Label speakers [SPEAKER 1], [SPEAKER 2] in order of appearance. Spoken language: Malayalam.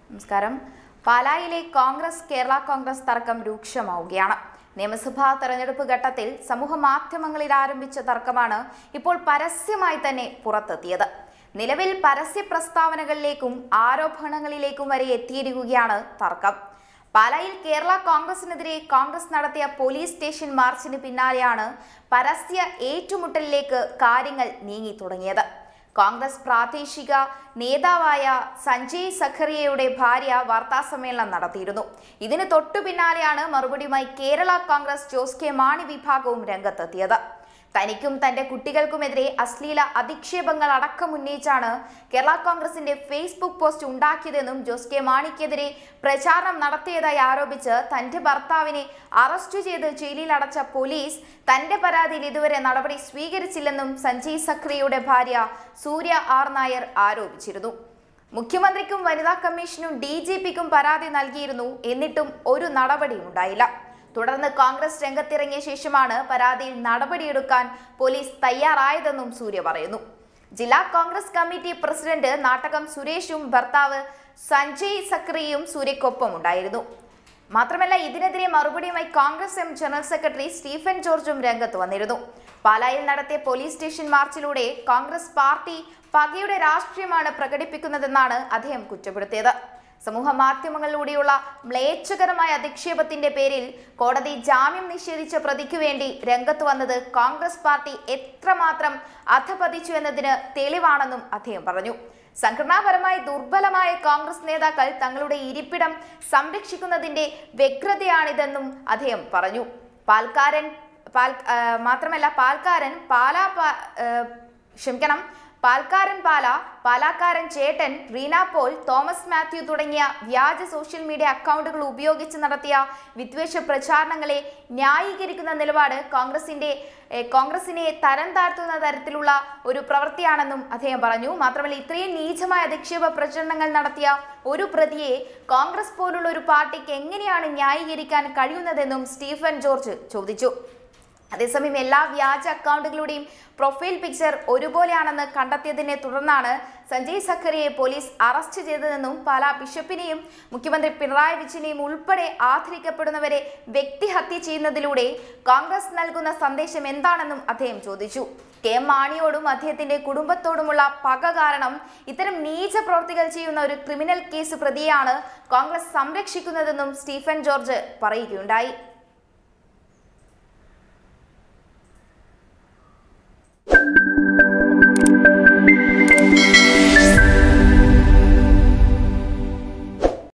[SPEAKER 1] നമസ്കാരം പാലായിലെ കോൺഗ്രസ് കേരള കോൺഗ്രസ് തർക്കം രൂക്ഷമാവുകയാണ് നിയമസഭാ തെരഞ്ഞെടുപ്പ് ഘട്ടത്തിൽ സമൂഹ മാധ്യമങ്ങളിൽ ആരംഭിച്ച തർക്കമാണ് ഇപ്പോൾ പരസ്യമായി തന്നെ പുറത്തെത്തിയത് നിലവിൽ പരസ്യ പ്രസ്താവനകളിലേക്കും ആരോപണങ്ങളിലേക്കും വരെ എത്തിയിരിക്കുകയാണ് തർക്കം പാലായിൽ കേരള കോൺഗ്രസിനെതിരെ കോൺഗ്രസ് നടത്തിയ പോലീസ് സ്റ്റേഷൻ മാർച്ചിന് പിന്നാലെയാണ് പരസ്യ ഏറ്റുമുട്ടലിലേക്ക് കാര്യങ്ങൾ നീങ്ങി തുടങ്ങിയത് കോൺഗ്രസ് പ്രാദേശിക നേതാവായ സഞ്ജയ് സഖറിയയുടെ ഭാര്യ വാർത്താസമ്മേളനം നടത്തിയിരുന്നു ഇതിന് തൊട്ടു പിന്നാലെയാണ് മറുപടിയുമായി കേരള കോൺഗ്രസ് ജോസ് കെ മാണി വിഭാഗവും രംഗത്തെത്തിയത് തനിക്കും തന്റെ കുട്ടികൾക്കുമെതിരെ അശ്ലീല അധിക്ഷേപങ്ങൾ അടക്കം ഉന്നയിച്ചാണ് കേരള കോൺഗ്രസിന്റെ ഫേസ്ബുക്ക് പോസ്റ്റ് ഉണ്ടാക്കിയതെന്നും ജോസ് കെ മാണിക്കെതിരെ പ്രചാരണം നടത്തിയതായി ആരോപിച്ച് തന്റെ ഭർത്താവിനെ അറസ്റ്റ് ചെയ്ത് ജയിലിൽ അടച്ച പോലീസ് തന്റെ പരാതിയിൽ ഇതുവരെ നടപടി സ്വീകരിച്ചില്ലെന്നും സഞ്ജയ് സക്രിയുടെ ഭാര്യ സൂര്യ ആർ നായർ ആരോപിച്ചിരുന്നു മുഖ്യമന്ത്രിക്കും വനിതാ കമ്മീഷനും ഡി ജി പിക്കും പരാതി നൽകിയിരുന്നു എന്നിട്ടും ഒരു നടപടിയും ഉണ്ടായില്ല തുടർന്ന് കോൺഗ്രസ് രംഗത്തിറങ്ങിയ ശേഷമാണ് പരാതിയിൽ നടപടിയെടുക്കാൻ പോലീസ് തയ്യാറായതെന്നും സൂര്യ പറയുന്നു ജില്ലാ കോൺഗ്രസ് കമ്മിറ്റി പ്രസിഡന്റ് നാട്ടകം സുരേഷും ഭർത്താവ് സഞ്ജയ് സക്രിയും സൂര്യക്കൊപ്പം ഉണ്ടായിരുന്നു മാത്രമല്ല ഇതിനെതിരെ മറുപടിയുമായി Congress M general secretary Stephen ജോർജും രംഗത്ത് വന്നിരുന്നു പാലായിൽ നടത്തിയ പോലീസ് സ്റ്റേഷൻ മാർച്ചിലൂടെ കോൺഗ്രസ് പാർട്ടി പകയുടെ രാഷ്ട്രീയമാണ് പ്രകടിപ്പിക്കുന്നതെന്നാണ് അദ്ദേഹം കുറ്റപ്പെടുത്തിയത് സമൂഹ മാധ്യമങ്ങളിലൂടെയുള്ള മ്ലേച്ഛകരമായ അധിക്ഷേപത്തിന്റെ പേരിൽ കോടതി ജാമ്യം നിഷേധിച്ച പ്രതിക്ക് വേണ്ടി രംഗത്ത് വന്നത് കോൺഗ്രസ് പാർട്ടി എത്രമാത്രം അധപതിച്ചു എന്നതിന് തെളിവാണെന്നും അദ്ദേഹം പറഞ്ഞു സംഘടനാപരമായി ദുർബലമായ കോൺഗ്രസ് നേതാക്കൾ തങ്ങളുടെ ഇരിപ്പിടം സംരക്ഷിക്കുന്നതിന്റെ വ്യഗ്രതയാണിതെന്നും അദ്ദേഹം പറഞ്ഞു പാൽക്കാരൻ പാൽ ആ, മാത്രമല്ല പാൽക്കാരൻ പാലാ പാ- ആ, ക്ഷമിക്കണം പാൽക്കാരൻ പാല പാലാക്കാരൻ ചേട്ടൻ റീന പോൾ തോമസ് മാത്യു തുടങ്ങിയ വ്യാജ സോഷ്യൽ മീഡിയ അക്കൗണ്ടുകൾ ഉപയോഗിച്ച് നടത്തിയ വിദ്വേഷ പ്രചാരണങ്ങളെ ന്യായീകരിക്കുന്ന നിലപാട് കോൺഗ്രസിന്റെ ഏഹ്, കോൺഗ്രസിനെ തരം താഴ്ത്തുന്ന തരത്തിലുള്ള ഒരു പ്രവൃത്തിയാണെന്നും അദ്ദേഹം പറഞ്ഞു മാത്രമല്ല ഇത്രയും നീചമായ അധിക്ഷേപ പ്രചരണങ്ങൾ നടത്തിയ ഒരു പ്രതിയെ കോൺഗ്രസ് പോലുള്ള ഒരു പാർട്ടിക്ക് എങ്ങനെയാണ് ന്യായീകരിക്കാൻ കഴിയുന്നതെന്നും സ്റ്റീഫൻ ജോർജ് ചോദിച്ചു അതേസമയം എല്ലാ വ്യാജ അക്കൗണ്ടുകളുടെയും പ്രൊഫൈൽ പിക്ചർ ഒരുപോലെയാണെന്ന് കണ്ടെത്തിയതിനെ തുടർന്നാണ് സഞ്ജയ് സഖറിയെ പോലീസ് അറസ്റ്റ് ചെയ്തതെന്നും പാലാ ബിഷപ്പിനെയും മുഖ്യമന്ത്രി പിണറായി വിജയനെയും ഉൾപ്പെടെ ആദരിക്കപ്പെടുന്നവരെ വ്യക്തിഹത്യ ചെയ്യുന്നതിലൂടെ കോൺഗ്രസ് നൽകുന്ന സന്ദേശം എന്താണെന്നും അദ്ദേഹം ചോദിച്ചു കെ എം മാണിയോടും അദ്ദേഹത്തിന്റെ കുടുംബത്തോടുമുള്ള പക കാരണം ഇത്തരം നീച പ്രവർത്തികൾ ചെയ്യുന്ന ഒരു ക്രിമിനൽ കേസ് പ്രതിയാണ് കോൺഗ്രസ് സംരക്ഷിക്കുന്നതെന്നും സ്റ്റീഫൻ ജോർജ് പറയുകയുണ്ടായി